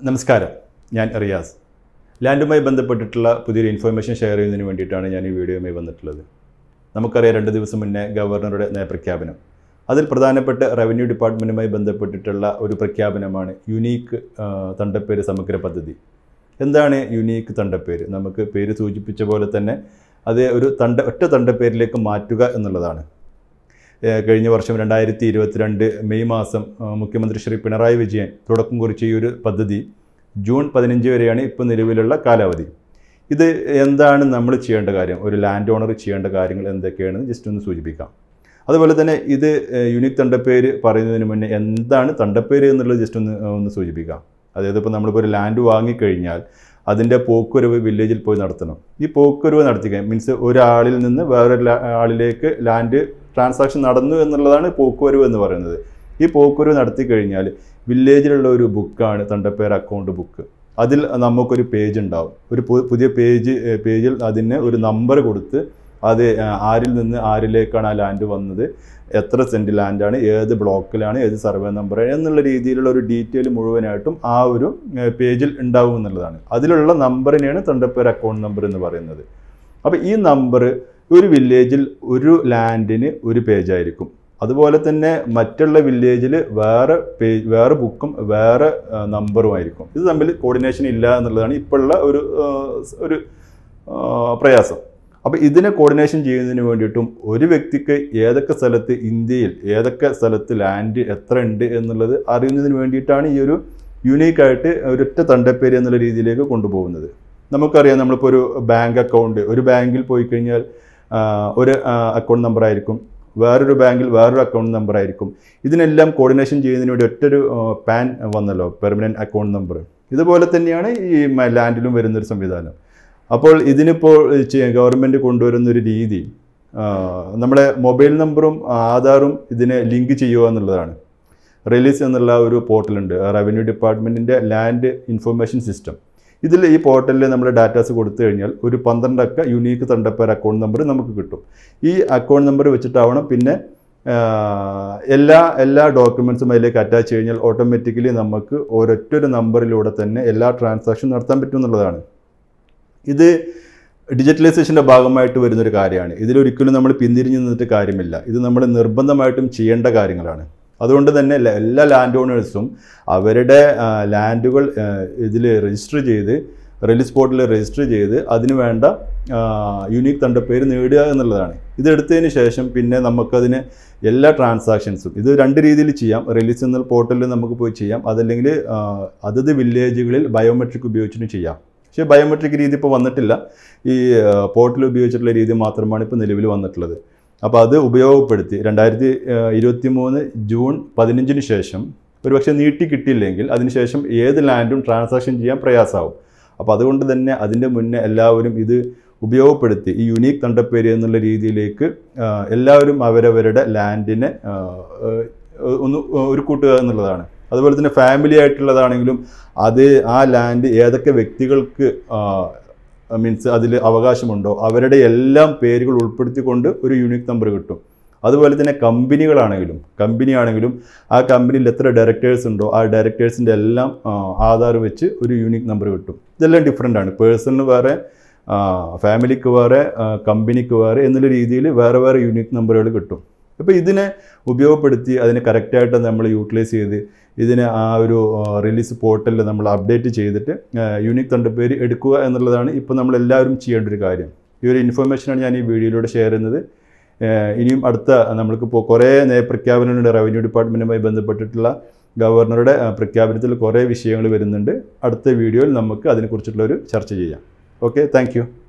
നമസ്കാരം ഞാൻ റിയാസ് ലാൻഡുമായി ബന്ധപ്പെട്ടിട്ടുള്ള പുതിയൊരു ഇൻഫർമേഷൻ ഷെയർ ചെയ്യുന്നതിന് വേണ്ടിയിട്ടാണ് ഞാൻ ഈ വീഡിയോയുമായി വന്നിട്ടുള്ളത് നമുക്കറിയാം രണ്ട് ദിവസം മുന്നേ ഗവർണറുടെ നയപ്രഖ്യാപനം അതിൽ പ്രധാനപ്പെട്ട റവന്യൂ ഡിപ്പാർട്ട്മെൻറ്റുമായി ബന്ധപ്പെട്ടിട്ടുള്ള ഒരു പ്രഖ്യാപനമാണ് യുണീക്ക് ആ, തണ്ടപ്പേര് സമഗ്ര പദ്ധതി എന്താണ് യുണീക്ക് തണ്ടപ്പേര് നമുക്ക് പേര് സൂചിപ്പിച്ച പോലെ തന്നെ അത് ഒരു തണ്ട ഒറ്റ തണ്ടപ്പേരിലേക്ക് മാറ്റുക എന്നുള്ളതാണ് ഏഹ് കഴിഞ്ഞ വർഷം രണ്ടായിരത്തി ഇരുപത്തിരണ്ട് മെയ് മാസം ആ, മുഖ്യമന്ത്രി ശ്രീ പിണറായി വിജയൻ തുടക്കം കുറിച്ച ഈ ഒരു പദ്ധതി ജൂൺ പതിനഞ്ച് വരെയാണ് ഇപ്പോൾ നിലവിലുള്ള കാലാവധി ഇത് എന്താണ് നമ്മൾ ചെയ്യേണ്ട കാര്യം ഒരു ലാൻഡ് ഓണർ ചെയ്യേണ്ട കാര്യങ്ങൾ എന്തൊക്കെയാണെന്ന് ജസ്റ്റ് ഒന്ന് സൂചിപ്പിക്കാം അതുപോലെ തന്നെ ഇത് ഏഹ്, യുണീക്ക് തണ്ടപ്പേര് പറയുന്നതിന് മുന്നേ എന്താണ് തണ്ടപ്പേര് എന്നുള്ളത് ജസ്റ്റ് ഒന്ന് ഒന്ന് സൂചിപ്പിക്കാം അതായത് ഇപ്പോൾ നമ്മളിപ്പോൾ ഒരു ലാൻഡ് വാങ്ങിക്കഴിഞ്ഞാൽ അതിൻ്റെ പോക്കുവരവ് വില്ലേജിൽ പോയി നടത്തണം ഈ പോക്കുവരവ് നടത്തിക്കാൻ മീൻസ് ഒരാളിൽ നിന്ന് വേറൊരു ലാ- ആളിലേക്ക് ലാൻഡ് ട്രാൻസാക്ഷൻ നടന്നു എന്നുള്ളതാണ് പോക്കുവരവ് എന്ന് പറയുന്നത് ഈ പോക്കുവരവ് നടത്തി കഴിഞ്ഞാൽ വില്ലേജിലുള്ള ഒരു ബുക്കാണ് തണ്ടപ്പേർ അക്കൗണ്ട് ബുക്ക് അതിൽ നമുക്കൊരു പേജ് ഉണ്ടാവും ഒരു പു- പുതിയ പേജ് ഏഹ്, പേജിൽ അതിന് ഒരു നമ്പർ കൊടുത്ത് അത് ഏഹ്, ആരിൽ നിന്ന് ആരിലേക്കാണ് ആ ലാൻഡ് വന്നത് എത്ര സെൻറ്റ് ലാൻഡാണ് ഏത് ബ്ലോക്കിലാണ് ഏത് സർവേ നമ്പർ എന്നുള്ള രീതിയിലുള്ള ഒരു ഡീറ്റെയിൽ മുഴുവനായിട്ടും ആ ഒരു ഏഹ്, പേജിൽ ഉണ്ടാവും എന്നുള്ളതാണ് അതിലുള്ള നമ്പറിനെയാണ് തണ്ടപ്പേർ അക്കൗണ്ട് നമ്പർ എന്ന് പറയുന്നത് അപ്പോൾ ഈ നമ്പർ ഒരു വില്ലേജിൽ ഒരു ലാൻഡിന് ഒരു പേജായിരിക്കും അതുപോലെ തന്നെ മറ്റുള്ള വില്ലേജിൽ വേറെ പേജ് വേറെ ബുക്കും വേറെ നമ്പറും ആയിരിക്കും ഇത് തമ്മിൽ കോർഡിനേഷൻ ഇല്ല എന്നുള്ളതാണ് ഇപ്പോഴുള്ള ഒരു ആ, ഒരു ആ, പ്രയാസം അപ്പോൾ ഇതിനെ കോർഡിനേഷൻ ചെയ്യുന്നതിന് വേണ്ടിയിട്ടും ഒരു വ്യക്തിക്ക് ഏതൊക്കെ സ്ഥലത്ത് ഇന്ത്യയിൽ ഏതൊക്കെ സ്ഥലത്ത് ലാൻഡ് എത്ര ഉണ്ട് എന്നുള്ളത് അറിയുന്നതിന് വേണ്ടിയിട്ടാണ് ഈ ഒരു യുണീക്കായിട്ട് ഒരൊറ്റ തണ്ടപ്പേര് എന്നുള്ള രീതിയിലേക്ക് കൊണ്ടുപോകുന്നത് നമുക്കറിയാം നമ്മളിപ്പോൾ ഒരു ബാങ്ക് അക്കൗണ്ട് ഒരു ബാങ്കിൽ പോയി കഴിഞ്ഞാൽ ആ, ഒരു അക്കൗണ്ട് നമ്പർ ആയിരിക്കും വേറൊരു ബാങ്കിൽ വേറൊരു അക്കൗണ്ട് നമ്പർ ആയിരിക്കും ഇതിനെല്ലാം കോർഡിനേഷൻ ചെയ്യുന്നതിന് വേണ്ടി ഒറ്റൊരു ആ, പാൻ വന്നല്ലോ പെർമനൻറ്റ് അക്കൗണ്ട് നമ്പർ ഇതുപോലെ തന്നെയാണ് ഈ മ- ലാൻഡിലും വരുന്നൊരു സംവിധാനം അപ്പോൾ ഇതിനിപ്പോൾ ഗവൺമെൻറ് കൊണ്ടുവരുന്ന ഒരു രീതി ആ, നമ്മുടെ മൊബൈൽ നമ്പറും ആധാറും ഇതിനെ ലിങ്ക് ചെയ്യുക എന്നുള്ളതാണ് റിലീസ് എന്നുള്ള ഒരു പോർട്ടലുണ്ട് റവന്യൂ ഡിപ്പാർട്ട്മെൻറ്റിൻ്റെ ലാൻഡ് ഇൻഫർമേഷൻ സിസ്റ്റം ഇതിൽ ഈ പോർട്ടലിൽ നമ്മൾ ഡാറ്റാസ് കൊടുത്തു കഴിഞ്ഞാൽ ഒരു പന്ത്രണ്ട് അക്ക യുണീക്ക് തണ്ടപ്പേർ അക്കൗണ്ട് നമ്പർ നമുക്ക് കിട്ടും ഈ അക്കൗണ്ട് നമ്പർ വെച്ചിട്ടാവണം പിന്നെ ആ, എല്ലാ എല്ലാ ഡോക്യുമെൻസും അതിലേക്ക് അറ്റാച്ച് കഴിഞ്ഞാൽ ഓട്ടോമാറ്റിക്കലി നമുക്ക് ഒരൊറ്റൊരു നമ്പറിലൂടെ തന്നെ എല്ലാ ട്രാൻസാക്ഷൻ നടത്താൻ പറ്റും എന്നുള്ളതാണ് ഇത് ഡിജിറ്റലൈസേഷൻ്റെ ഭാഗമായിട്ട് വരുന്നൊരു കാര്യമാണ് ഇതിലൊരിക്കലും നമ്മൾ പിന്തിരിഞ്ഞ് നിന്നിട്ട് കാര്യമില്ല ഇത് നമ്മൾ നിർബന്ധമായിട്ടും ചെയ്യേണ്ട കാര്യങ്ങളാണ് അതുകൊണ്ട് തന്നെ ല- എല്ലാ ലാൻഡ് ഓണേഴ്സും അവരുടെ ആ, ലാൻഡുകൾ ഇതിൽ രജിസ്റ്റർ ചെയ്ത് റിലീസ് പോർട്ടിൽ രജിസ്റ്റർ ചെയ്ത് അതിന് വേണ്ട യുണീക്ക് തണ്ടപ്പേര് നേടുക എന്നുള്ളതാണ് ഇത് എടുത്തതിന് ശേഷം പിന്നെ നമുക്കതിന് എല്ലാ ട്രാൻസാക്ഷൻസും ഇത് രണ്ട് രീതിയിൽ ചെയ്യാം റിലീസ് എന്ന പോർട്ടലിൽ നമുക്ക് പോയി ചെയ്യാം അതല്ലെങ്കിൽ ആ, അതത് വില്ലേജുകളിൽ ബയോമെട്രിക് ഉപയോഗിച്ചിട്ടും ചെയ്യാം പക്ഷേ ബയോമെട്രിക് രീതി ഇപ്പോൾ വന്നിട്ടില്ല ഈ പോർട്ടൽ ഉപയോഗിച്ചിട്ടുള്ള രീതി മാത്രമാണ് ഇപ്പോൾ നിലവിൽ വന്നിട്ടുള്ളത് അപ്പോൾ അത് ഉപയോഗപ്പെടുത്തി രണ്ടായിരത്തി ഇരുപത്തി മൂന്ന് ജൂൺ പതിനഞ്ചിന് ശേഷം ഒരുപക്ഷെ നീട്ടി കിട്ടിയില്ലെങ്കിൽ അതിനുശേഷം ഏത് ലാൻഡും ട്രാൻസാക്ഷൻ ചെയ്യാൻ പ്രയാസമാവും അപ്പോൾ അതുകൊണ്ട് തന്നെ അതിൻ്റെ മുന്നേ എല്ലാവരും ഇത് ഉപയോഗപ്പെടുത്തി ഈ യുണീക്ക് തണ്ടപ്പേര് എന്നുള്ള രീതിയിലേക്ക് ആ, എല്ലാവരും അവരവരുടെ ലാൻഡിനെ ആ, ആ, ഒന്ന് ഒരു കൂട്ടുക എന്നുള്ളതാണ് അതുപോലെ തന്നെ ഫാമിലി ആയിട്ടുള്ളതാണെങ്കിലും അത് ആ ലാൻഡ് ഏതൊക്കെ വ്യക്തികൾക്ക് മീൻസ് അതിൽ അവകാശമുണ്ടോ അവരുടെ എല്ലാം പേരുകൾ ഉൾപ്പെടുത്തിക്കൊണ്ട് ഒരു യൂണിക് നമ്പർ കിട്ടും അതുപോലെ തന്നെ കമ്പനികളാണെങ്കിലും കമ്പനി ആണെങ്കിലും ആ കമ്പനിയിൽ എത്ര ഡയറക്ടേഴ്സ് ഉണ്ടോ ആ ഡയറക്ടേഴ്സിൻ്റെ എല്ലാം ആ, ആധാർ വെച്ച് ഒരു യൂണിക് നമ്പർ കിട്ടും ഇതെല്ലാം ഡിഫറെൻ്റ് ആണ് പേഴ്സണിന് വേറെ ആ, ഫാമിലിക്ക് വേറെ ആ, കമ്പനിക്ക് വേറെ എന്നുള്ള രീതിയിൽ വേറെ വേറെ യൂണിക് നമ്പറുകൾ കിട്ടും അപ്പോൾ ഇതിനെ ഉപയോഗപ്പെടുത്തി അതിനെ കറക്റ്റായിട്ട് നമ്മൾ യൂട്ടിലൈസ് ചെയ്ത് ഇതിനെ ആ ഒരു റിലീസ് പോർട്ടലിൽ നമ്മൾ അപ്ഡേറ്റ് ചെയ്തിട്ട് യൂണിക് തണ്ടപ്പേര് എടുക്കുക എന്നുള്ളതാണ് ഇപ്പോൾ നമ്മൾ എല്ലാവരും ചെയ്യേണ്ട ഒരു കാര്യം ഈ ഒരു ഇൻഫർമേഷനാണ് ഞാൻ ഈ വീഡിയോയിലൂടെ ഷെയർ ചെയ്യുന്നത് ഏഹ് ഇനിയും അടുത്ത നമ്മൾക്കിപ്പോൾ കുറേ നയപ്രഖ്യാപനങ്ങളുണ്ട് റവന്യൂ ഡിപ്പാർട്ട്മെൻറ്റുമായി ബന്ധപ്പെട്ടിട്ടുള്ള ഗവർണറുടെ ആ, പ്രഖ്യാപനത്തിൽ കുറേ വിഷയങ്ങൾ വരുന്നുണ്ട് അടുത്ത വീഡിയോയിൽ നമുക്ക് അതിനെക്കുറിച്ചിട്ടുള്ള ഒരു ചർച്ച ചെയ്യാം ഓക്കെ താങ്ക്